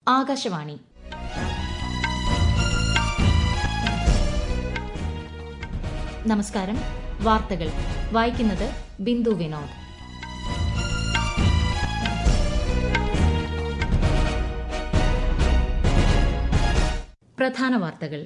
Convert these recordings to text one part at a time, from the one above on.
ആകാശവാണി നമസ്കാരം വാർത്തകൾ വായിക്കുന്നത് ബിന്ദു വിനോദ് പ്രധാന വാർത്തകൾ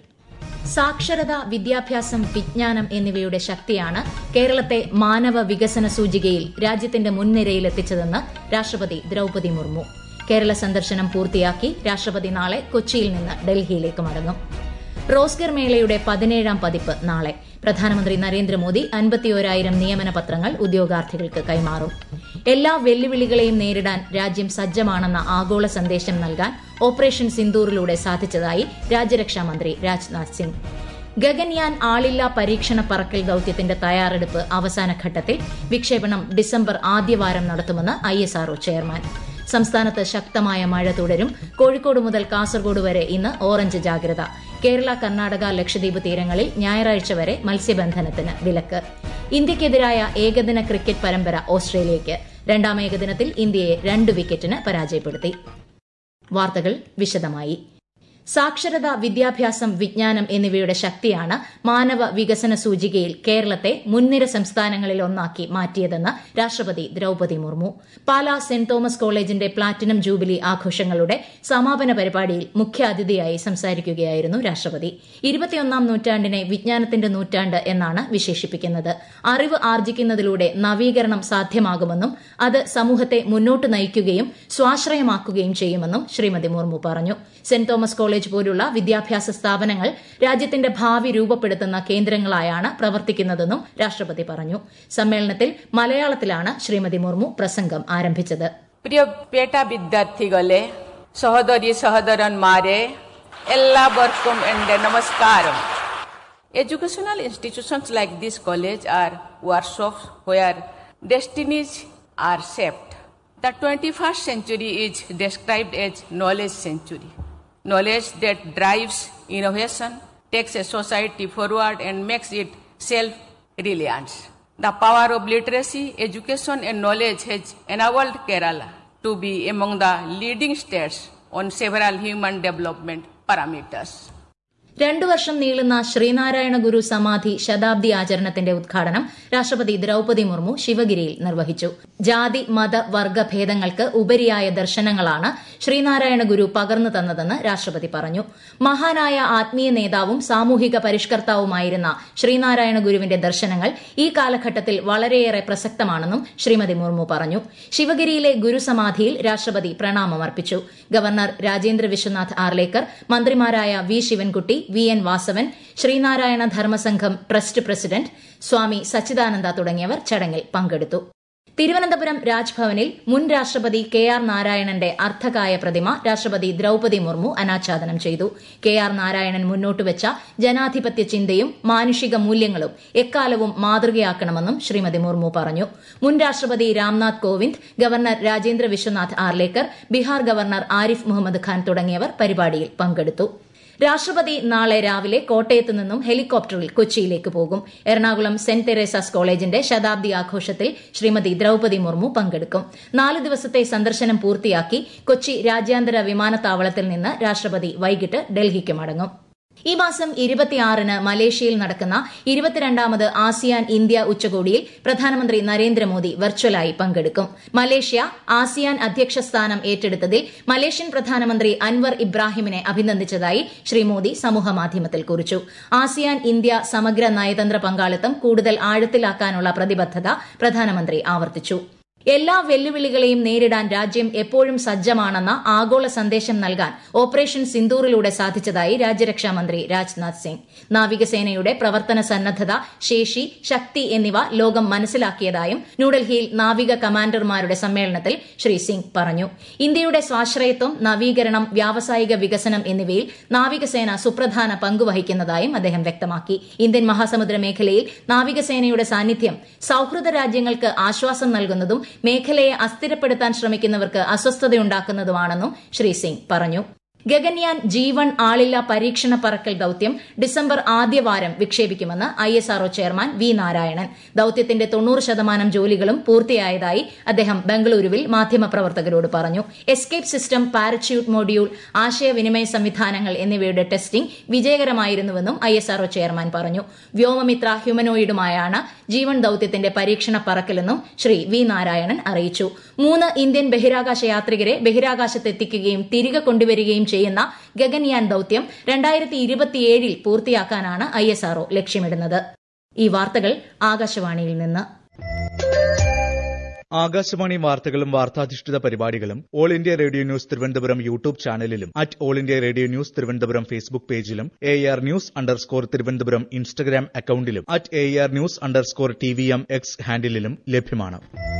സാക്ഷരത വിദ്യാഭ്യാസം വിജ്ഞാനം എന്നിവയുടെ ശക്തിയാണ് കേരളത്തെ മാനവ വികസന സൂചികയിൽ രാജ്യത്തിന്റെ മുൻനിരയിലെത്തിച്ചതെന്ന് രാഷ്ട്രപതി ദ്രൌപതി മുർമു കേരള സന്ദർശനം പൂർത്തിയാക്കി രാഷ്ട്രപതി നാളെ കൊച്ചിയിൽ നിന്ന് ഡൽഹിയിലേക്ക് മടങ്ങും റോസ്ഗർ മേളയുടെ പതിനേഴാം പതിപ്പ് നാളെ പ്രധാനമന്ത്രി നരേന്ദ്രമോദി അൻപത്തിയോരായിരം നിയമന പത്രങ്ങൾ ഉദ്യോഗാർത്ഥികൾക്ക് കൈമാറും എല്ലാ വെല്ലുവിളികളെയും നേരിടാൻ രാജ്യം സജ്ജമാണെന്ന ആഗോള സന്ദേശം നൽകാൻ ഓപ്പറേഷൻ സിന്ദൂറിലൂടെ സാധിച്ചതായി രാജ്യരക്ഷാമന്ത്രി രാജ്നാഥ് സിംഗ് ഗഗൻയാൻ ആളില്ലാ പരീക്ഷണ പറക്കൽ ദൌത്യത്തിന്റെ തയ്യാറെടുപ്പ് അവസാന ഘട്ടത്തിൽ വിക്ഷേപണം ഡിസംബർ ആദ്യവാരം നടത്തുമെന്ന് ഐഎസ്ആർഒ ചെയർമാൻ സംസ്ഥാനത്ത് ശക്തമായ മഴ തുടരും കോഴിക്കോട് മുതൽ കാസർഗോഡ് വരെ ഇന്ന് ഓറഞ്ച് ജാഗ്രത കേരള കർണാടക ലക്ഷദ്വീപ് തീരങ്ങളിൽ ഞായറാഴ്ച വരെ മത്സ്യബന്ധനത്തിന് വിലക്ക് ഇന്ത്യയ്ക്കെതിരായ ഏകദിന ക്രിക്കറ്റ് പരമ്പര ഓസ്ട്രേലിയയ്ക്ക് രണ്ടാം ഏകദിനത്തിൽ ഇന്ത്യയെ രണ്ട് വിക്കറ്റിന് പരാജയപ്പെടുത്തി വാർത്തകൾ വിശദമായി സാക്ഷരത വിദ്യാഭ്യാസം വിജ്ഞാനം എന്നിവയുടെ ശക്തിയാണ് മാനവ വികസന സൂചികയിൽ കേരളത്തെ മുൻനിര സംസ്ഥാനങ്ങളിൽ ഒന്നാക്കി മാറ്റിയതെന്ന് രാഷ്ട്രപതി ദ്രൌപതി മുർമു പാലാ സെന്റ് തോമസ് കോളേജിന്റെ പ്ലാറ്റിനം ജൂബിലി ആഘോഷങ്ങളുടെ സമാപന പരിപാടിയിൽ മുഖ്യാതിഥിയായി സംസാരിക്കുകയായിരുന്നു രാഷ്ട്രപതി ഇരുപത്തിയൊന്നാം നൂറ്റാണ്ടിനെ വിജ്ഞാനത്തിന്റെ നൂറ്റാണ്ട് എന്നാണ് വിശേഷിപ്പിക്കുന്നത് അറിവ് ആർജിക്കുന്നതിലൂടെ നവീകരണം സാധ്യമാകുമെന്നും അത് സമൂഹത്തെ മുന്നോട്ട് നയിക്കുകയും സ്വാശ്രയമാക്കുകയും ചെയ്യുമെന്നും ശ്രീമതി മുർമു പറഞ്ഞു സെന്റ് തോമസ് കോളേജ് പോലുള്ള വിദ്യാഭ്യാസ സ്ഥാപനങ്ങൾ രാജ്യത്തിന്റെ ഭാവി രൂപപ്പെടുത്തുന്ന കേന്ദ്രങ്ങളായാണ് പ്രവർത്തിക്കുന്നതെന്നും രാഷ്ട്രപതി പറഞ്ഞു സമ്മേളനത്തിൽ മലയാളത്തിലാണ് ശ്രീമതി മുർമു പ്രസംഗം ആരംഭിച്ചത് പ്രിയപ്പെട്ട വിദ്യാർത്ഥികളെ സഹോദരി സഹോദരന്മാരെ എല്ലാവർക്കും എന്റെ നമസ്കാരം Educational institutions like this college are workshops where destinies are shaped. The 21st century is described as knowledge century. Knowledge that drives innovation, takes a society forward and makes it self-reliant. The power of literacy, education and knowledge has enabled Kerala to be among the leading states on several human development parameters. രണ്ടു വർഷം നീളുന്ന ശ്രീനാരായണ ഗുരു സമാധി ശതാബ്ദി ആചരണത്തിന്റെ ഉദ്ഘാടനം രാഷ്ട്രപതി ദ്രൌപതി മുർമു ശിവഗിരിയിൽ നിർവഹിച്ചു ജാതി മത വർഗ ഭേദങ്ങൾക്ക് ഉപരിയായ ദർശനങ്ങളാണ് ശ്രീനാരായണ ഗുരു പകർന്നു തന്നതെന്ന് രാഷ്ട്രപതി പറഞ്ഞു മഹാനായ ആത്മീയ നേതാവും സാമൂഹിക പരിഷ്കർത്താവുമായിരുന്ന ശ്രീനാരായണ ഗുരുവിന്റെ ദർശനങ്ങൾ ഈ കാലഘട്ടത്തിൽ വളരെയേറെ പ്രസക്തമാണെന്നും ശ്രീമതി മുർമു പറഞ്ഞു ശിവഗിരിയിലെ ഗുരുസമാധിയിൽ രാഷ്ട്രപതി പ്രണാമമർപ്പിച്ചു ഗവർണർ രാജേന്ദ്ര വിശ്വനാഥ് ആർലേക്കർ മന്ത്രിമാരായ V Sivankutty V N Vasavan Sree Narayana Dharma Sangham trust president Swami Sachidananda തുടങ്ങിയവർ ചടങ്ങിൽ പങ്കെടുത്തു തിരുവനന്തപുരം രാജ്ഭവനിൽ മുൻ രാഷ്ട്രപതി കെ ആർ നാരായണന്റെ അർദ്ധകായ പ്രതിമ രാഷ്ട്രപതി ദ്രൌപതി മുർമു അനാച്ഛാദനം ചെയ്തു കെ ആർ നാരായണൻ മുന്നോട്ടുവച്ച ജനാധിപത്യ ചിന്തയും മാനുഷിക മൂല്യങ്ങളും എക്കാലവും മാതൃകയാക്കണമെന്നും ശ്രീമതി മുർമു പറഞ്ഞു മുൻ രാഷ്ട്രപതി രാംനാഥ് കോവിന്ദ് ഗവർണർ രാജേന്ദ്ര വിശ്വനാഥ് ആർലേക്കർ ബീഹാർ ഗവർണർ ആരിഫ് മുഹമ്മദ് ഖാൻ തുടങ്ങിയവർ പരിപാടിയിൽ പങ്കെടുത്തു രാഷ്ട്രപതി നാളെ രാവിലെ കോട്ടയത്ത് നിന്നും ഹെലികോപ്റ്ററിൽ കൊച്ചിയിലേക്ക് പോകും എറണാകുളം സെന്റ് തെരേസാസ് കോളേജിന്റെ ശതാബ്ദി ആഘോഷത്തിൽ ശ്രീമതി ദ്രൌപതി മുർമു പങ്കെടുക്കും നാല് ദിവസത്തെ സന്ദർശനം പൂർത്തിയാക്കി കൊച്ചി രാജ്യാന്തര വിമാനത്താവളത്തിൽ നിന്ന് രാഷ്ട്രപതി വൈകിട്ട് ഡൽഹിക്ക് മടങ്ങും ഈ മാസം ഇരുപത്തിയാറിന് മലേഷ്യയിൽ നടക്കുന്ന ഇരുപത്തിരണ്ടാമത് ആസിയാൻ ഇന്ത്യ ഉച്ചകോടിയിൽ പ്രധാനമന്ത്രി നരേന്ദ്രമോദി വെർച്വലായി പങ്കെടുക്കും മലേഷ്യ ആസിയാൻ അധ്യക്ഷ സ്ഥാനം ഏറ്റെടുത്തതിൽ മലേഷ്യൻ പ്രധാനമന്ത്രി അൻവർ ഇബ്രാഹിമിനെ അഭിനന്ദിച്ചതായി ശ്രീ മോദി സമൂഹമാധ്യമത്തിൽ കുറിച്ചു ആസിയാൻ ഇന്ത്യ സമഗ്ര നയതന്ത്ര പങ്കാളിത്തം കൂടുതൽ ആഴത്തിലാക്കാനുള്ള പ്രതിബദ്ധത പ്രധാനമന്ത്രി ആവർത്തിച്ചു എല്ലാ വെല്ലുവിളികളെയും നേരിടാൻ രാജ്യം എപ്പോഴും സജ്ജമാണെന്ന ആഗോള സന്ദേശം നൽകാൻ ഓപ്പറേഷൻ സിന്ദൂറിലൂടെ സാധിച്ചതായി രാജ്യരക്ഷാമന്ത്രി രാജ്നാഥ് സിംഗ് നാവികസേനയുടെ പ്രവർത്തന സന്നദ്ധത ശേഷി ശക്തി എന്നിവ ലോകം മനസ്സിലാക്കിയതായും ന്യൂഡൽഹിയിൽ നാവിക കമാൻഡർമാരുടെ സമ്മേളനത്തിൽ ശ്രീ സിംഗ് പറഞ്ഞു ഇന്ത്യയുടെ സ്വാശ്രയത്വം നവീകരണം വ്യാവസായിക വികസനം എന്നിവയിൽ നാവികസേന സുപ്രധാന പങ്കുവഹിക്കുന്നതായും അദ്ദേഹം വ്യക്തമാക്കി ഇന്ത്യൻ മഹാസമുദ്ര മേഖലയിൽ നാവികസേനയുടെ സാന്നിധ്യം സൌഹൃദ രാജ്യങ്ങൾക്ക് ആശ്വാസം നൽകുന്നതും മേഖലയെ അസ്ഥിരപ്പെടുത്താൻ ശ്രമിക്കുന്നവർക്ക് അസ്വസ്ഥതയുണ്ടാക്കുന്നതുമാണെന്നും ശ്രീ സിംഗ് പറഞ്ഞു ഗഗൻയാൻ ജി വൺ ആളില്ലാ പരീക്ഷണ പറക്കൽ ദൌത്യം ഡിസംബർ ആദ്യവാരം വിക്ഷേപിക്കുമെന്ന് I S R O chairman V Narayanan ദൌത്യത്തിന്റെ തൊണ്ണൂറ് ശതമാനം ജോലികളും പൂർത്തിയായതായി അദ്ദേഹം ബംഗളൂരുവിൽ മാധ്യമപ്രവർത്തകരോട് പറഞ്ഞു എസ്കേപ്പ് സിസ്റ്റം പാരച്യൂട്ട് മൊഡ്യൂൾ ആശയവിനിമയ സംവിധാനങ്ങൾ എന്നിവയുടെ ടെസ്റ്റിംഗ് വിജയകരമായിരുന്നുവെന്നും ഐ എസ് ആർഒ ചെയർമാൻ പറഞ്ഞു വ്യോമമിത്ര ഹ്യൂമനോയിഡുമായാണ് ജീവൻ ദൌത്യത്തിന്റെ പരീക്ഷണ പറക്കലെന്നും ശ്രീ വി നാരായണൻ അറിയിച്ചു മൂന്ന് ഇന്ത്യൻ ബഹിരാകാശ യാത്രികരെ ബഹിരാകാശത്തെത്തിക്കുകയും തിരികെ കൊണ്ടുവരികയും ചെയ്യുന്ന ഗഗൻയാൻ ദൌത്യം രണ്ടായിരത്തി ഇരുപത്തിയേഴിൽ പൂർത്തിയാക്കാനാണ് ഐ എസ് ആർഒ ലക്ഷ്യമിടുന്നത് ഈ വാർത്തകൾ ആകാശവാണിയിൽ നിന്ന് ആകാശവാണി വാർത്തകളും വാർത്താധിഷ്ഠിത പരിപാടികളും All India Radio news Thiruvananthapuram YouTube ചാനലിലും at All India Radio news Thiruvananthapuram Facebook പേജിലും A R news underscore Thiruvananthapuram Instagram അക്കൌണ്ടിലും at A R news underscore T V M X ഹാൻഡിലും ലഭ്യമാണ്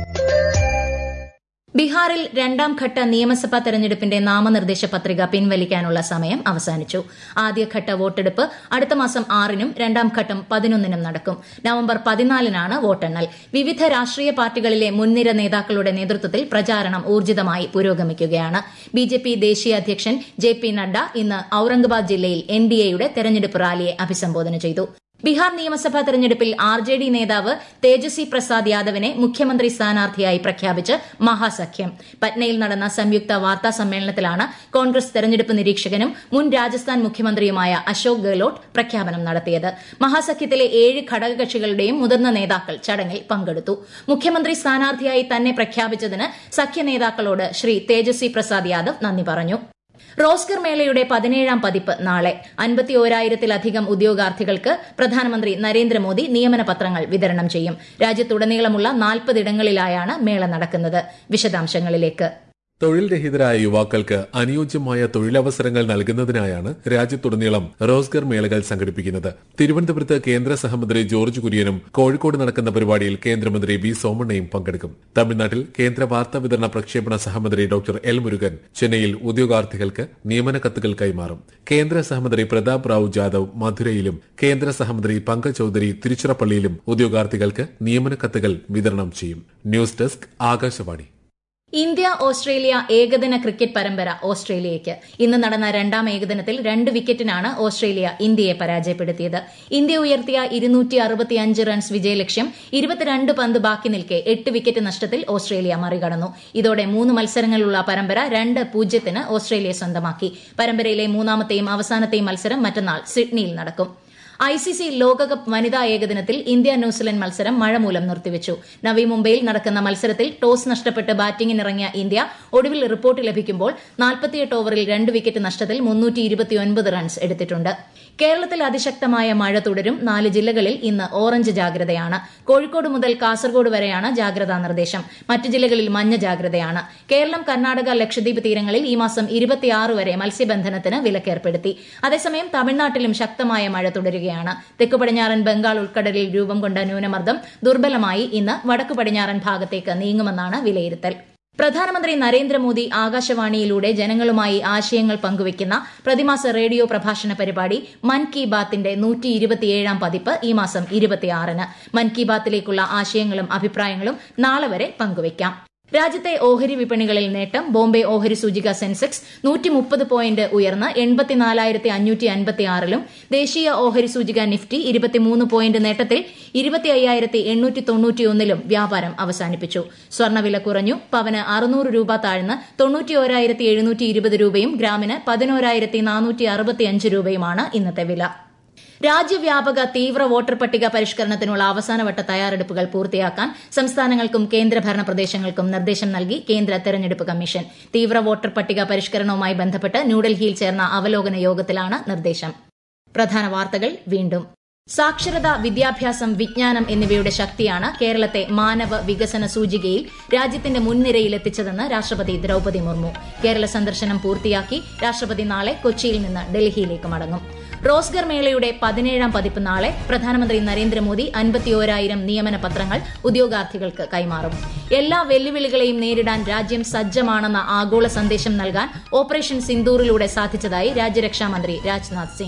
ബീഹാറിൽ രണ്ടാം ഘട്ട നിയമസഭാ തെരഞ്ഞെടുപ്പിന്റെ നാമനിർദ്ദേശ പത്രിക പിൻവലിക്കാനുള്ള സമയം അവസാനിച്ചു ആദ്യഘട്ട വോട്ടെടുപ്പ് അടുത്ത മാസം ആറിനും രണ്ടാം ഘട്ടം പതിനൊന്നിനും നടക്കും നവംബർ പതിനാലിനാണ് വോട്ടെണ്ണൽ വിവിധ രാഷ്ട്രീയ പാർട്ടികളിലെ മുൻനിര നേതാക്കളുടെ നേതൃത്വത്തിൽ പ്രചാരണം ഊർജിതമായി പുരോഗമിക്കുകയാണ് ബിജെപി ദേശീയ അധ്യക്ഷൻ ജെ പി നഡ്ഡ ഇന്ന് ഔറംഗാബാദ് ജില്ലയിൽ എൻ ഡി എയുടെ തെരഞ്ഞെടുപ്പ് റാലിയെ അഭിസംബോധന ചെയ്തു ബീഹാർ നിയമസഭാ തെരഞ്ഞെടുപ്പിൽ ആർ ജെ ഡി നേതാവ് തേജസ്വി പ്രസാദ് യാദവിനെ മുഖ്യമന്ത്രി സ്ഥാനാർത്ഥിയായി പ്രഖ്യാപിച്ച് മഹാസഖ്യം പറ്റ്നയിൽ നടന്ന സംയുക്ത വാർത്താ സമ്മേളനത്തിലാണ് കോൺഗ്രസ് തെരഞ്ഞെടുപ്പ് നിരീക്ഷകനും മുൻ രാജസ്ഥാൻ മുഖ്യമന്ത്രിയുമായ അശോക് ഗെഹ്ലോട്ട് പ്രഖ്യാപനം നടത്തിയത് മഹാസഖ്യത്തിലെ ഏഴ് ഘടകകക്ഷികളുടെയും മുതിർന്ന നേതാക്കൾ ചടങ്ങിൽ പങ്കെടുത്തു മുഖ്യമന്ത്രി സ്ഥാനാർത്ഥിയായി തന്നെ പ്രഖ്യാപിച്ചതിന് സഖ്യ നേതാക്കളോട് ശ്രീ തേജസ്വി പ്രസാദ് യാദവ് നന്ദി പറഞ്ഞു റോസ്കർ മേളയുടെ പതിനേഴാം പതിപ്പ് നാളെ അൻപത്തിയോരായിരത്തിലധികം ഉദ്യോഗാർത്ഥികൾക്ക് പ്രധാനമന്ത്രി നരേന്ദ്രമോദി നിയമന പത്രങ്ങൾ വിതരണം ചെയ്യും രാജ്യത്തുടനീളമുള്ള നാൽപ്പതിടങ്ങളിലായാണ് മേള നടക്കുന്നത് വിശദാംശങ്ങളിലേക്ക് തൊഴിൽ രഹിതരായ യുവാക്കൾക്ക് അനുയോജ്യമായ തൊഴിലവസരങ്ങൾ നൽകുന്നതിനായാണ് രാജ്യത്തുടനീളം റോസ്ഗർ മേളകൾ സംഘടിപ്പിക്കുന്നത് തിരുവനന്തപുരത്ത് കേന്ദ്ര സഹമന്ത്രി ജോർജ് കുര്യനും കോഴിക്കോട് നടക്കുന്ന പരിപാടിയിൽ കേന്ദ്രമന്ത്രി വി സോമണ്ണയും പങ്കെടുക്കും തമിഴ്നാട്ടിൽ കേന്ദ്ര വാർത്താ വിതരണ പ്രക്ഷേപണ സഹമന്ത്രി ഡോക്ടർ എൽ മുരുകൻ ചെന്നൈയിൽ ഉദ്യോഗാർത്ഥികൾക്ക് നിയമന കത്തുകൾ കൈമാറും കേന്ദ്ര സഹമന്ത്രി പ്രതാപ് റാവു ജാദവ് മധുരയിലും കേന്ദ്ര സഹമന്ത്രി പങ്കജ് ചൌധരി തിരുച്ചിറപ്പള്ളിയിലും ഉദ്യോഗാർത്ഥികൾക്ക് നിയമന കത്തുകൾ വിതരണം ചെയ്യും news desk Akashvani India Australia ഏകദിന ക്രിക്കറ്റ് പരമ്പര ഓസ്ട്രേലിയയ്ക്ക് ഇന്ന് നടന്ന രണ്ടാം ഏകദിനത്തിൽ രണ്ട് വിക്കറ്റിനാണ് ഓസ്ട്രേലിയ ഇന്ത്യയെ പരാജയപ്പെടുത്തിയത് ഇന്ത്യ ഉയർത്തിയ ഇരുന്നൂറ്റി അറുപത്തിയഞ്ച് റൺസ് വിജയലക്ഷ്യം ഇരുപത്തിരണ്ട് പന്ത് ബാക്കി നിൽക്കെ എട്ട് വിക്കറ്റ് നഷ്ടത്തിൽ ഓസ്ട്രേലിയ മറികടന്നു ഇതോടെ മൂന്ന് മത്സരങ്ങളുള്ള പരമ്പര രണ്ട് പൂജ്യത്തിന് ഓസ്ട്രേലിയ സ്വന്തമാക്കി പരമ്പരയിലെ മൂന്നാമത്തെയും അവസാനത്തെയും മത്സരം മറ്റന്നാൾ സിഡ്നിയിൽ നടക്കും ഐ സി സി ലോകകപ്പ് വനിതാ ഏകദിനത്തിൽ ഇന്ത്യ ന്യൂസിലൻഡ് മത്സരം മഴ മൂലം നിർത്തിവച്ചു നവി മുംബൈയിൽ നടക്കുന്ന മത്സരത്തിൽ ടോസ് നഷ്ടപ്പെട്ട് ബാറ്റിംഗിനിറങ്ങിയ ഇന്ത്യ ഒടുവിൽ റിപ്പോർട്ട് ലഭിക്കുമ്പോൾ നാൽപ്പത്തിയെട്ട് ഓവറിൽ രണ്ട് വിക്കറ്റ് നഷ്ടത്തിൽ മുന്നൂറ്റി റൺസ് എടുത്തിട്ടുണ്ട് കേരളത്തിൽ അതിശക്തമായ മഴ തുടരും നാല് ജില്ലകളിൽ ഇന്ന് ഓറഞ്ച് ജാഗ്രതയാണ് കോഴിക്കോട് മുതൽ കാസർഗോഡ് വരെയാണ് ജാഗ്രതാ നിർദ്ദേശം മറ്റ് ജില്ലകളിൽ മഞ്ഞ ജാഗ്രതയാണ് കേരളം കർണാടക ലക്ഷദ്വീപ് തീരങ്ങളിൽ ഈ മാസം ഇരുപത്തിയാറ് വരെ മത്സ്യബന്ധനത്തിന് വിലക്കേർപ്പെടുത്തി അതേസമയം തമിഴ്നാട്ടിലും ശക്തമായ മഴ തുടരുകയാണ് തെക്കു പടിഞ്ഞാറൻ ബംഗാൾ ഉൾക്കടലിൽ രൂപം കൊണ്ട ന്യൂനമർദ്ദം ദുർബലമായി ഇന്ന് വടക്കു പടിഞ്ഞാറൻ ഭാഗത്തേക്ക് നീങ്ങുമെന്നാണ് വിലയിരുത്തൽ പ്രധാനമന്ത്രി നരേന്ദ്രമോദി ആകാശവാണിയിലൂടെ ജനങ്ങളുമായി ആശയങ്ങൾ പങ്കുവയ്ക്കുന്ന പ്രതിമാസ റേഡിയോ പ്രഭാഷണ പരിപാടി മൻ കി ബാത്തിന്റെ നൂറ്റി ഇരുപത്തിയേഴാം പതിപ്പ് ഈ മാസം ഇരുപത്തിയാറിന് മൻ കി ബാത്തിലേക്കുള്ള ആശയങ്ങളും അഭിപ്രായങ്ങളും നാളെ വരെ പങ്കുവയ്ക്കാം രാജ്യത്തെ ഓഹരി വിപണികളിൽ നേട്ടം ബോംബെ ഓഹരി സൂചിക സെൻസെക്സ് നൂറ്റി മുപ്പത് പോയിന്റ് ഉയർന്ന് എൺപത്തിനാലായിരത്തി അഞ്ഞൂറ്റി അൻപത്തി ആറിലും ദേശീയ ഓഹരി സൂചിക നിഫ്റ്റി ഇരുപത്തിമൂന്ന് പോയിന്റ് നേട്ടത്തിൽ ഇരുപത്തി അയ്യായിരത്തി എണ്ണൂറ്റി തൊണ്ണൂറ്റിയൊന്നിലും വ്യാപാരം അവസാനിപ്പിച്ചു സ്വർണ്ണവില കുറഞ്ഞു പവന് അറുന്നൂറ് രൂപ താഴ്ന്ന് തൊണ്ണൂറ്റിയോരായിരത്തി എഴുന്നൂറ്റി ഇരുപത് രൂപയും ഗ്രാമിന് പതിനോരായിരത്തി നാനൂറ്റി അറുപത്തിയഞ്ച് രൂപയുമാണ് ഇന്നത്തെ വില രാജ്യവ്യാപക തീവ്ര വോട്ടർ പട്ടിക പരിഷ്കരണത്തിനുള്ള അവസാനവട്ട തയ്യാറെടുപ്പുകൾ പൂർത്തിയാക്കാൻ സംസ്ഥാനങ്ങൾക്കും കേന്ദ്രഭരണ പ്രദേശങ്ങൾക്കും നിർദ്ദേശം നൽകി കേന്ദ്ര തെരഞ്ഞെടുപ്പ് കമ്മീഷൻ തീവ്ര വോട്ടർ പട്ടിക പരിഷ്കരണവുമായി ബന്ധപ്പെട്ട് ന്യൂഡൽഹിയിൽ ചേർന്ന അവലോകന യോഗത്തിലാണ് നിർദ്ദേശം പ്രധാന വാർത്തകൾ വീണ്ടും സാക്ഷരത വിദ്യാഭ്യാസം വിജ്ഞാനം എന്നിവയുടെ ശക്തിയാണ് കേരളത്തെ മാനവ വികസന സൂചികയിൽ രാജ്യത്തിന്റെ മുൻനിരയിലെത്തിച്ചതെന്ന് രാഷ്ട്രപതി ദ്രൌപതി മുർമു കേരള സന്ദർശനം പൂർത്തിയാക്കി രാഷ്ട്രപതി നാളെ കൊച്ചിയിൽ നിന്ന് ഡൽഹിയിലേക്ക് മടങ്ങും റോസ്ഗർ മേളയുടെ പതിനേഴാം പതിപ്പ് നാളെ പ്രധാനമന്ത്രി നരേന്ദ്രമോദി അൻപത്തിയോരായിരം നിയമന പത്രങ്ങൾ ഉദ്യോഗാർത്ഥികൾക്ക് കൈമാറും എല്ലാ വെല്ലുവിളികളെയും നേരിടാൻ രാജ്യം സജ്ജമാണെന്ന ആഗോള സന്ദേശം നൽകാൻ ഓപ്പറേഷൻ സിന്ദൂറിലൂടെ സാധിച്ചതായി രാജ്യരക്ഷാമന്ത്രി രാജ്നാഥ് സിംഗ്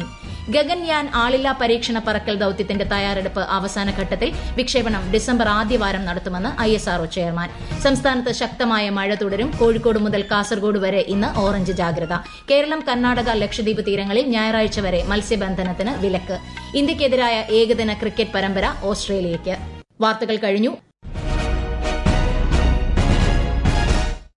ഗഗൻയാൻ ആളില്ലാ പരീക്ഷണ പറക്കൽ ദൌത്യത്തിന്റെ തയ്യാറെടുപ്പ് അവസാന ഘട്ടത്തിൽ വിക്ഷേപണം ഡിസംബർ ആദ്യവാരം നടത്തുമെന്ന് ഐ എസ് ആർഒ ചെയർമാൻ സംസ്ഥാനത്ത് ശക്തമായ മഴ തുടരും കോഴിക്കോട് മുതൽ കാസർഗോഡ് വരെ ഇന്ന് ഓറഞ്ച് ജാഗ്രത കേരളം കർണാടക ലക്ഷദ്വീപ് തീരങ്ങളിൽ ഞായറാഴ്ച വരെ മത്സ്യബന്ധനത്തിന് വിലക്ക് ഇന്ത്യയ്ക്കെതിരായ ഏകദിന ക്രിക്കറ്റ് പരമ്പര ഓസ്ട്രേലിയയ്ക്ക് വാർത്തകൾ കഴിഞ്ഞു